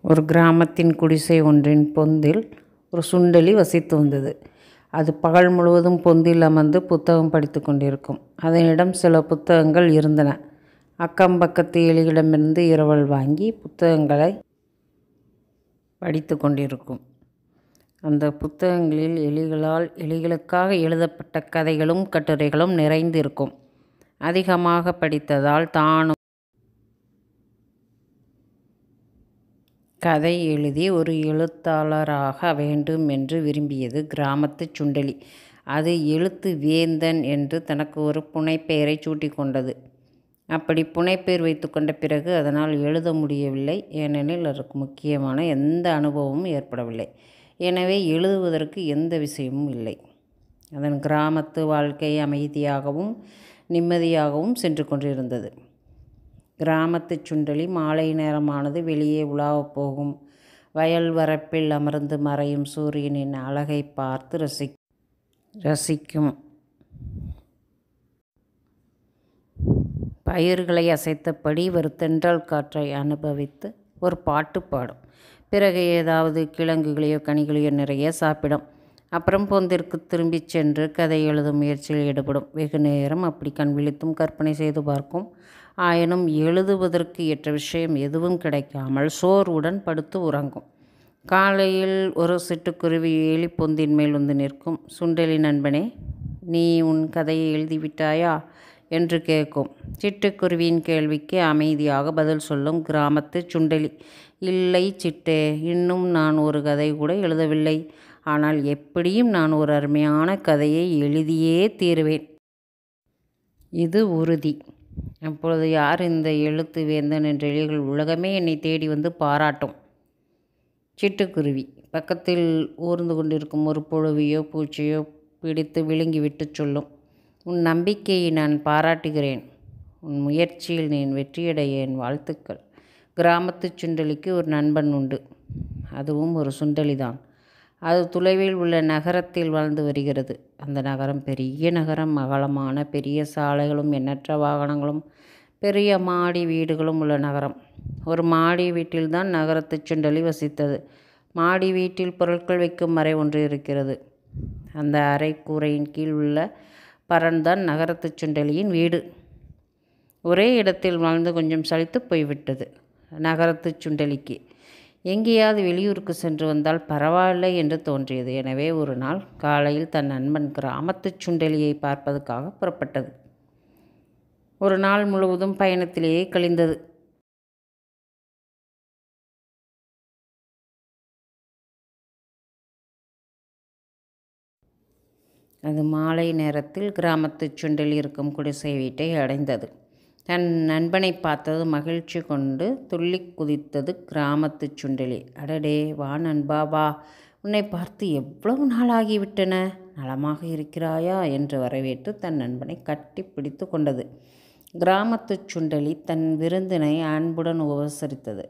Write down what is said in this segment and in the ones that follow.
ஒரு கிராமத்தின் குடிசை ஒன்றின் பொந்தில் ஒரு சுண்டெலி வசித்து வந்தது அது பகல் முழுவதும் பொந்தில் அமர்ந்து புத்தகம் படித்து கொண்டிருக்கும் அதனிடம் சில புத்தகங்கள் இருந்தன அக்கம் பக்கத்து எலிகளிடமிருந்து இரவல் வாங்கி புத்தகங்களை படித்து கொண்டிருக்கும் அந்த புத்தகங்களில் எலிகளால் எலிகளுக்காக எழுதப்பட்ட கதைகளும் கட்டுரைகளும் நிறைந்திருக்கும் அதிகமாக படித்ததால் தானும் கதை எழுதி ஒரு எழுத்தாளராக வேண்டும் என்று விரும்பியது கிராமத்து சுண்டெலி அது எழுத்து வேந்தன் என்று தனக்கு ஒரு புனைப்பெயரை சூட்டிக் கொண்டது அப்படி புனைப்பெயர் வைத்துக்கொண்ட பிறகு அதனால் எழுத முடியவில்லை ஏனெனில் அதற்கு முக்கியமான எந்த அனுபவமும் ஏற்படவில்லை எனவே எழுதுவதற்கு எந்த விஷயமும் இல்லை அதன் கிராமத்து வாழ்க்கை அமைதியாகவும் நிம்மதியாகவும் சென்று கொண்டிருந்தது கிராமத்து சுண்டலி மாலை நேரமானது வெளியே உலாவப் போகும் வயல் வரப்பில் அமர்ந்து மறையும் சூரியனின் அழகை பார்த்து ரசி ரசிக்கும் பயிர்களை அசைத்தபடி ஒரு தென்றல் காற்றை அனுபவித்து ஒரு பாட்டு பாடும் பிறகு ஏதாவது கிழங்குகளையோ கனிகளையோ நிறைய சாப்பிடும் அப்புறம் பொந்திற்கு திரும்பிச் சென்று கதை எழுதும் முயற்சியில் ஈடுபடும் வெகு நேரம் அப்படி கண் விழித்தும் கற்பனை செய்து பார்க்கும் ஆயினும் எழுதுவதற்கு ஏற்ற விஷயம் எதுவும் கிடைக்காமல் சோர்வுடன் படுத்து உறங்கும் காலையில் ஒரு சிட்டுக்குருவி எலி பொந்தின் மேல் வந்து நிற்கும் சுண்டெலி நண்பனே நீ உன் கதையை எழுதிவிட்டாயா என்று கேட்கும் சிட்டுக்குருவியின் கேள்விக்கு அமைதியாக பதில் சொல்லும் கிராமத்து சுண்டெலி இல்லை சிட்டே இன்னும் நான் ஒரு கதை கூட எழுதவில்லை ஆனால் எப்படியும் நான் ஒரு அருமையான கதையை எழுதியே தீருவேன் இது உறுதி அப்பொழுது யார் இந்த எழுத்து வேந்தன் என்ற எலிகள் உலகமே என்னை தேடி வந்து பாராட்டும் சிட்டுக்குருவி பக்கத்தில் ஊர்ந்து கொண்டிருக்கும் ஒரு புழுவையோ பூச்சியோ பிடித்து விழுங்கிவிட்டு சொல்லும் உன் நம்பிக்கையை நான் பாராட்டுகிறேன் உன் முயற்சியில் நீ வெற்றியடைய என் வாழ்த்துக்கள் கிராமத்து சுண்டலிக்கு ஒரு நண்பன் உண்டு அதுவும் ஒரு சுண்டலிதான் அது தொலைவில் உள்ள நகரத்தில் வாழ்ந்து வருகிறது அந்த நகரம் பெரிய நகரம் அகலமான பெரிய சாலைகளும் எண்ணற்ற வாகனங்களும் பெரிய மாடி வீடுகளும் உள்ள நகரம் ஒரு மாடி வீட்டில்தான் நகரத்து சுண்டலி வசித்தது மாடி வீட்டில் பொருட்கள் வைக்கும் அறை ஒன்று இருக்கிறது அந்த அறை கூரையின் கீழ் உள்ள பரன்தான் நகரத்து சுண்டலியின் வீடு ஒரே இடத்தில் வாழ்ந்து கொஞ்சம் சலித்து போய்விட்டது நகரத்து சுண்டலிக்கு எங்கேயாவது வெளியூருக்கு சென்று வந்தால் பரவாயில்லை என்று தோன்றியது எனவே ஒரு நாள் காலையில் தன் நண்பன் கிராமத்து சுண்டலியை பார்ப்பதற்காக புறப்பட்டது ஒரு நாள் முழுவதும் பயணத்திலேயே கழிந்தது அது மாலை நேரத்தில் கிராமத்து சுண்டலி இருக்கும் குடிசை வீட்டை அடைந்தது தன் நண்பனை பார்த்தது மகிழ்ச்சி கொண்டு துள்ளி குதித்தது கிராமத்து சுண்டலி அடடே வா நண்பா வா உன்னை பார்த்து எவ்வளவு நாளாகிவிட்டன நலமாக இருக்கிறாயா என்று வரவேற்று தன் நண்பனை கட்டி பிடித்து கொண்டது கிராமத்து சுண்டலி தன் விருந்தினை அன்புடன் உபசரித்தது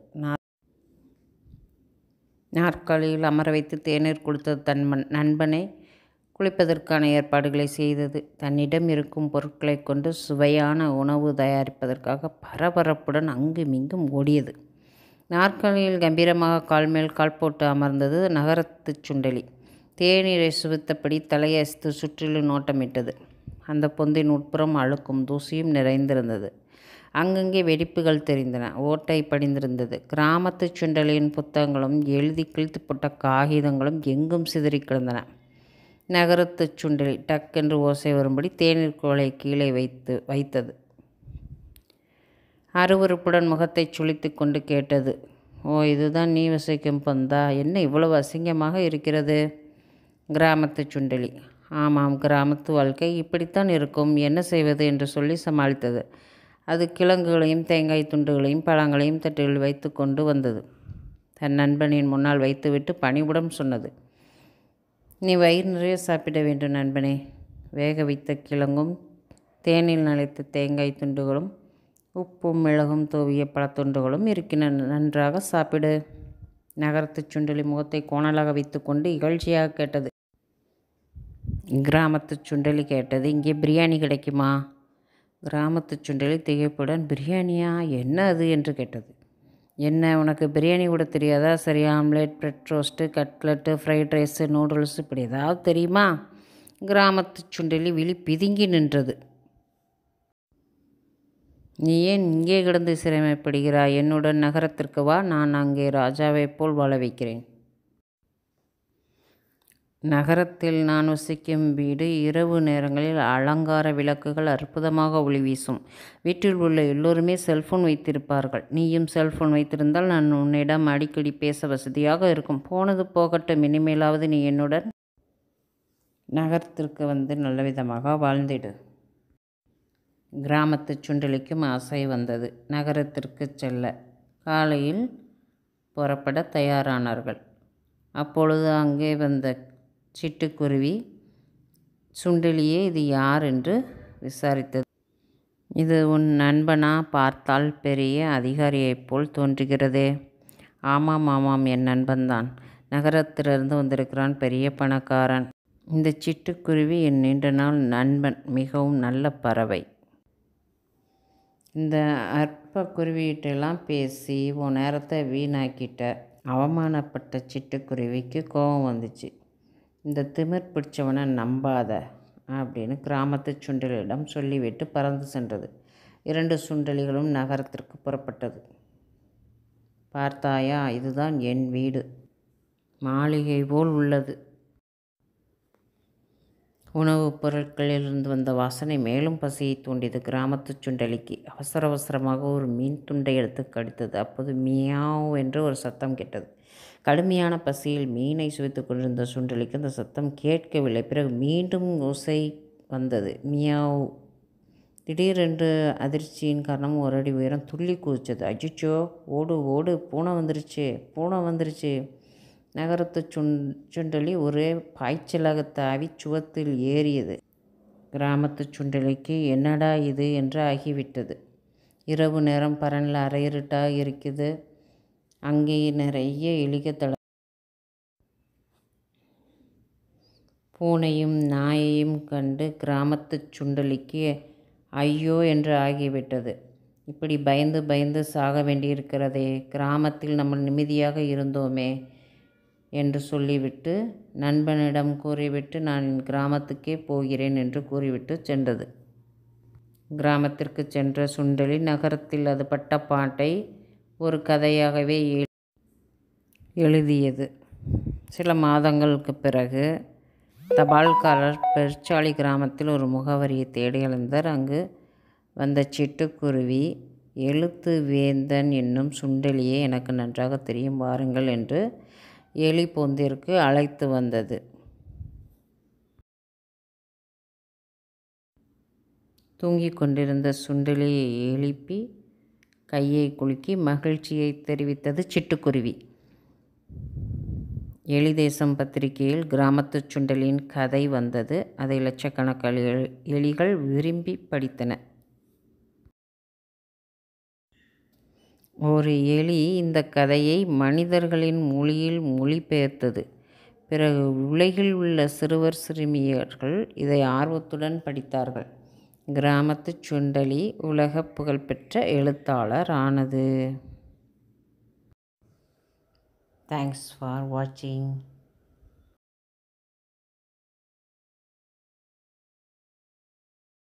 நாற்காலியில் அமர வைத்து தேநீர் கொடுத்தது தன் நண்பனை குளிப்பதற்கான ஏற்பாடுகளை செய்தது தன்னிடம் இருக்கும் பொருட்களை கொண்டு சுவையான உணவு தயாரிப்பதற்காக பரபரப்புடன் அங்குமிங்கும் ஓடியது நாற்காலியில் கம்பீரமாக கால் மேல் கால் போட்டு அமர்ந்தது நகரத்து சுண்டலி தேநீரை சுவித்தபடி தலையசித்து சுற்றிலும் நோட்டமிட்டது அந்த பொந்தின் உட்புறம் அழுக்கும் தூசியும் நிறைந்திருந்தது அங்கங்கே வெடிப்புகள் தெரிந்தன ஓட்டை படிந்திருந்தது கிராமத்து சுண்டலியின் புத்தகங்களும் எழுதி கிழித்து போட்ட காகிதங்களும் எங்கும் சிதறி கிடந்தன நகரத்து சுண்டலி டக்கென்று ஓசை வரும்படி தேநீர் கோலை கீழே வைத்து வைத்தது அருவறுப்புடன் முகத்தை சுழித்து கொண்டு கேட்டது ஓ இதுதான் நீ வசிக்கும் பொந்தா என்ன இவ்வளவு அசிங்கமாக இருக்கிறது கிராமத்து சுண்டலி ஆமாம் கிராமத்து வாழ்க்கை இப்படித்தான் இருக்கும் என்ன செய்வது என்று சொல்லி சமாளித்தது அது கிழங்குகளையும் தேங்காய் துண்டுகளையும் பழங்களையும் தட்டில் வைத்து கொண்டு வந்தது தன் நண்பனின் முன்னால் வைத்துவிட்டு பணிவுடன் சொன்னது நீ வயிறு நிறைய சாப்பிட வேண்டும் நண்பனே வேக வைத்த கிழங்கும் தேனில் நனைத்த தேங்காய் துண்டுகளும் உப்பும் மிளகும் தூவிய பழத்துண்டுகளும் இருக்கின்றன நன்றாக சாப்பிடு நகரத்து சுண்டலி முகத்தை கோணலாக வைத்துக்கொண்டு இகழ்ச்சியாக கேட்டது கிராமத்து சுண்டலி கேட்டது இங்கே பிரியாணி கிடைக்குமா கிராமத்து சுண்டலி திகைப்புடன் பிரியாணியா என்ன அது என்று கேட்டது என்ன உனக்கு பிரியாணி கூட தெரியாதா சரி omelette bread roast cutlet fried rice noodles இப்படி ஏதாவது தெரியுமா கிராமத்து சுண்டலி விழி பிதுங்கி நின்றது நீ ஏன் இங்கே கிடந்து சிரமப்படுகிறாய் என்னுடன் நகரத்திற்கு வா நான் அங்கே ராஜாவைப் போல் வாழ வைக்கிறேன் நகரத்தில் நான் வசிக்கும் வீடு இரவு நேரங்களில் அலங்கார விளக்குகள் அற்புதமாக ஒளி வீசும் வீட்டில் உள்ள எல்லோருமே செல்போன் வைத்திருப்பார்கள் நீயும் செல்போன் வைத்திருந்தால் நான் உன்னிடம் அடிக்கடி பேச வசதியாக இருக்கும் போனது போகட்டும் இனிமேலாவது நீ என்னுடன் நகரத்திற்கு வந்து நல்ல விதமாக வாழ்ந்திடு கிராமத்து சுண்டலிக்கும் ஆசை வந்தது நகரத்திற்கு செல்ல காலையில் புறப்பட தயாரானார்கள் அப்பொழுது அங்கே வந்த சிட்டுக்குருவி சுண்டலியே இது யார் என்று விசாரித்தது இது உன் நண்பனா பார்த்தால் பெரிய அதிகாரியைப் போல் தோன்றுகிறதே ஆமாம் ஆமாம் என் நண்பன்தான் நகரத்திலிருந்து வந்திருக்கிறான் பெரிய பணக்காரன் இந்த சிட்டுக்குருவி என் நீண்ட நாள் நண்பன் மிகவும் நல்ல பறவை இந்த அற்ப குருவிகிட்டெல்லாம் பேசி உன் நேரத்தை வீணாக்கிட்ட அவமானப்பட்ட சிட்டுக்குருவிக்கு கோபம் வந்துச்சு இந்த திமிர் பிடிச்சவனை நம்பாத அப்படின்னு கிராமத்து சுண்டலிடம் சொல்லிவிட்டு பறந்து சென்றது இரண்டு சுண்டலிகளும் நகரத்திற்கு புறப்பட்டது பார்த்தாயா இதுதான் என் வீடு மாளிகை போல் உள்ளது உணவுப் பொருட்களிலிருந்து வந்த வாசனை மேலும் பசியை தூண்டியது கிராமத்து சுண்டலிக்கு அவசர அவசரமாக ஒரு மீன் துண்டை எடுத்து கடித்தது அப்போது மியாவ் என்று ஒரு சத்தம் கேட்டது கடுமையான பசியில் மீனை சுவைத்து கொண்டிருந்த சுண்டலிக்கு அந்த சத்தம் கேட்கவில்லை பிறகு மீண்டும் ஓசை வந்தது மியாவ் திடீரென்று அதிர்ச்சியின் காரணம் ஒரு அடி உயரம் துள்ளி குதிச்சது அஜிச்சோ ஓடு ஓடு பூனை வந்துருச்சு பூனை வந்துருச்சு நகரத்து சுண் சுண்டலி ஒரே பாய்ச்சலாக தாவி சுவத்தில் ஏறியது கிராமத்து சுண்டலிக்கு என்னடா இது என்று ஆகிவிட்டது இரவு நேரம் பரனில் அரையிருட்டாக இருக்குது அங்கே நிறைய எலிக தட பூனையும் நாயையும் கண்டு கிராமத்து சுண்டலிக்கு ஐயோ என்று ஆகிவிட்டது இப்படி பயந்து பயந்து சாக வேண்டியிருக்கிறதே கிராமத்தில் நம்ம நிம்மதியாக இருந்தோமே என்று சொல்லிவிட்டு நண்பனிடம் கூறிவிட்டு நான் என் கிராமத்துக்கே போகிறேன் என்று கூறிவிட்டு சென்றது கிராமத்திற்கு சென்ற சுண்டலி நகரத்தில் அது பட்ட பாட்டை ஒரு கதையாகவே எழுதியது சில மாதங்களுக்கு பிறகு தபால்காரர் பெருச்சாளி கிராமத்தில் ஒரு முகவரியை தேடி அலைந்தார் அங்கு வந்த சிட்டுக்குருவி எழுத்து வேந்தன் என்னும் சுண்டலியே எனக்கு நன்றாக தெரியும் வாருங்கள் என்று எலி பொந்திற்கு அழைத்து வந்தது தூங்கிக் கொண்டிருந்த சுண்டலியை எழுப்பி கையை குலுக்கி மகிழ்ச்சியை தெரிவித்தது சிட்டுக்குருவி எலி தேசம் பத்திரிகையில் கிராமத்து சுண்டலியின் கதை வந்தது அதை லட்சக்கணக்கான எலிகள் விரும்பி படித்தன ஒரு எலி இந்த கதையை மனிதர்களின் மொழியில் மொழிபெயர்த்தது பிறகு உலகில் உள்ள சிறுவர் சிறுமியர்கள் இதை ஆர்வத்துடன் படித்தார்கள் கிராமத்து சுண்டலி உலக புகழ்பெற்ற எழுத்தாளர் ஆனது தேங்க்ஸ் ஃபார் வாட்சிங்